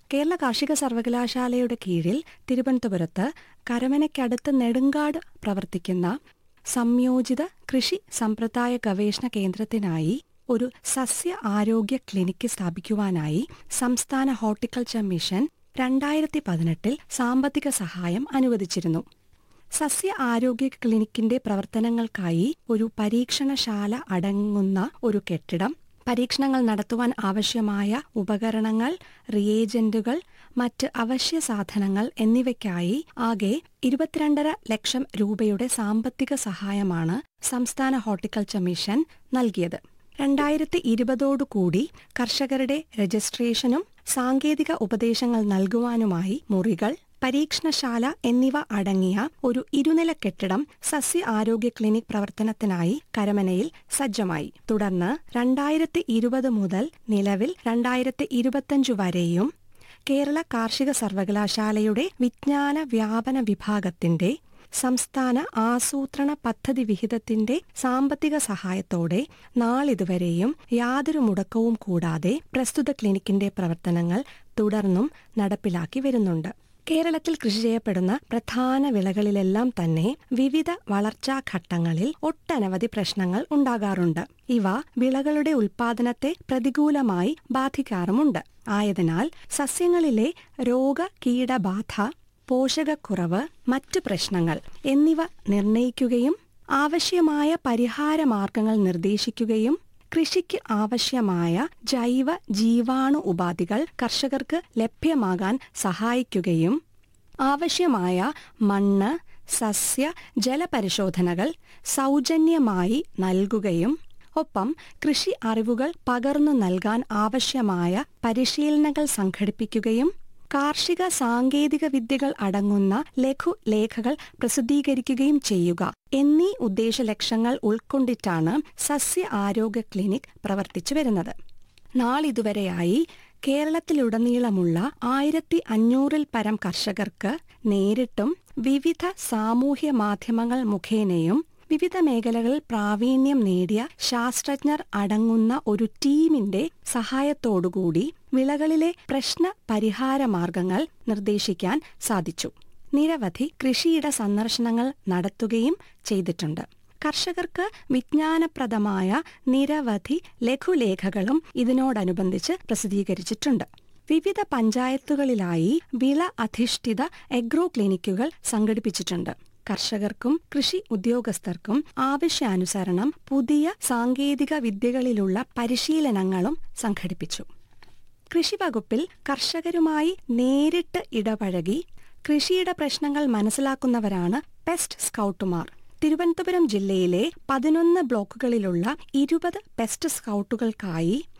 കേരള കാർഷിക സർവകലാശാലയുടെ കീഴിൽ തിരുവനന്തപുരത്ത് കരമനയ്ക്കടുത്ത് നെടുങ്കാട് പ്രവർത്തിക്കുന്ന സംയോജിത കൃഷി സമ്പ്രദായ ഗവേഷണ കേന്ദ്രത്തിനായി ഒരു സസ്യ ആരോഗ്യ ക്ലിനിക്ക് സ്ഥാപിക്കുവാനായി സംസ്ഥാന ഹോർട്ടിക്കൾച്ചർ മിഷൻ രണ്ടായിരത്തി പതിനെട്ടിൽ സാമ്പത്തിക സഹായം അനുവദിച്ചിരുന്നു സസ്യ ആരോഗ്യ ക്ലിനിക്കിന്റെ പ്രവർത്തനങ്ങൾക്കായി ഒരു പരീക്ഷണശാല അടങ്ങുന്ന ഒരു കെട്ടിടം പരീക്ഷണങ്ങൾ നടത്തുവാൻ ആവശ്യമായ ഉപകരണങ്ങൾ റിയേജന്റുകൾ മറ്റ് അവശ്യ സാധനങ്ങൾ എന്നിവയ്ക്കായി ആകെ ഇരുപത്തിരണ്ടര ലക്ഷം രൂപയുടെ സാമ്പത്തിക സഹായമാണ് സംസ്ഥാന ഹോർട്ടിക്കൾച്ചർ മിഷൻ നൽകിയത് രണ്ടായിരത്തി ഇരുപതോടുകൂടി കർഷകരുടെ രജിസ്ട്രേഷനും സാങ്കേതിക ഉപദേശങ്ങൾ നൽകുവാനുമായി മുറികൾ പരീക്ഷണശാല എന്നിവ അടങ്ങിയ ഒരു ഇരുനില കെട്ടിടം സസ്യ ആരോഗ്യ ക്ലിനിക് പ്രവർത്തനത്തിനായി കരമനയിൽ സജ്ജമായി തുടർന്ന് രണ്ടായിരത്തി ഇരുപത് മുതൽ നിലവിൽ രണ്ടായിരത്തി ഇരുപത്തിയഞ്ചു വരെയും കേരള കാർഷിക സർവകലാശാലയുടെ വിജ്ഞാന വ്യാപന വിഭാഗത്തിന്റെ സംസ്ഥാന ആസൂത്രണ പദ്ധതി വിഹിതത്തിന്റെ സാമ്പത്തിക സഹായത്തോടെ നാളിതുവരെയും യാതൊരു മുടക്കവും കൂടാതെ പ്രസ്തുത ക്ലിനിക്കിന്റെ പ്രവർത്തനങ്ങൾ തുടർന്നും നടപ്പിലാക്കി വരുന്നുണ്ട് കേരളത്തിൽ കൃഷി ചെയ്യപ്പെടുന്ന പ്രധാന വിളകളിലെല്ലാം തന്നെ വിവിധ വളർച്ചാ ഘട്ടങ്ങളിൽ ഒട്ടനവധി പ്രശ്നങ്ങൾ ഉണ്ടാകാറുണ്ട് ഇവ വിളകളുടെ ഉൽപാദനത്തെ പ്രതികൂലമായി ബാധിക്കാറുമുണ്ട് ആയതിനാൽ സസ്യങ്ങളിലെ രോഗ കീടബാധ പോഷകക്കുറവ് മറ്റ് പ്രശ്നങ്ങൾ എന്നിവ നിർണയിക്കുകയും ആവശ്യമായ പരിഹാര മാർഗങ്ങൾ നിർദ്ദേശിക്കുകയും കൃഷിക്ക് ആവശ്യമായ ജൈവ ജീവാണു ഉപാധികൾ കർഷകർക്ക് ലഭ്യമാകാൻ സഹായിക്കുകയും ആവശ്യമായ മണ്ണ് സസ്യ ജലപരിശോധനകൾ സൗജന്യമായി നൽകുകയും ഒപ്പം കൃഷി അറിവുകൾ പകർന്നു നൽകാൻ ആവശ്യമായ പരിശീലനങ്ങൾ സംഘടിപ്പിക്കുകയും കാർഷിക സാങ്കേതിക വിദ്യകൾ അടങ്ങുന്ന ലഘുലേഖകൾ പ്രസിദ്ധീകരിക്കുകയും ചെയ്യുക എന്നീ ഉദ്ദേശ ലക്ഷ്യങ്ങൾ ഉൾക്കൊണ്ടിട്ടാണ് സസ്യ ആരോഗ്യ ക്ലിനിക് പ്രവർത്തിച്ചു വരുന്നത് നാളിതുവരെയായി കേരളത്തിലുടനീളമുള്ള ആയിരത്തി അഞ്ഞൂറിൽ പരം കർഷകർക്ക് നേരിട്ടും വിവിധ സാമൂഹ്യ മാധ്യമങ്ങൾ മുഖേനയും വിവിധ മേഖലകളിൽ പ്രാവീണ്യം നേടിയ ശാസ്ത്രജ്ഞർ അടങ്ങുന്ന ഒരു ടീമിന്റെ സഹായത്തോടുകൂടി വിളകളിലെ പ്രശ്ന പരിഹാര മാർഗങ്ങൾ നിർദ്ദേശിക്കാൻ സാധിച്ചു നിരവധി കൃഷിയിട സന്ദർശനങ്ങൾ നടത്തുകയും ചെയ്തിട്ടുണ്ട് കർഷകർക്ക് വിജ്ഞാനപ്രദമായ നിരവധി ലഘുലേഖകളും ഇതിനോടനുബന്ധിച്ച് പ്രസിദ്ധീകരിച്ചിട്ടുണ്ട് വിവിധ പഞ്ചായത്തുകളിലായി വിള അധിഷ്ഠിത എഗ്രോ ക്ലിനിക്കുകൾ സംഘടിപ്പിച്ചിട്ടുണ്ട് കർഷകർക്കും കൃഷി ഉദ്യോഗസ്ഥർക്കും ആവശ്യാനുസരണം പുതിയ സാങ്കേതിക വിദ്യകളിലുള്ള പരിശീലനങ്ങളും സംഘടിപ്പിച്ചു കൃഷിവകുപ്പിൽ കർഷകരുമായി നേരിട്ട് ഇടപഴകി കൃഷിയുടെ പ്രശ്നങ്ങൾ മനസ്സിലാക്കുന്നവരാണ് പെസ്റ്റ് സ്കൗട്ടുമാർ തിരുവനന്തപുരം ജില്ലയിലെ പതിനൊന്ന് ബ്ലോക്കുകളിലുള്ള ഇരുപത് പെസ്റ്റ് സ്കൗട്ടുകൾക്കായി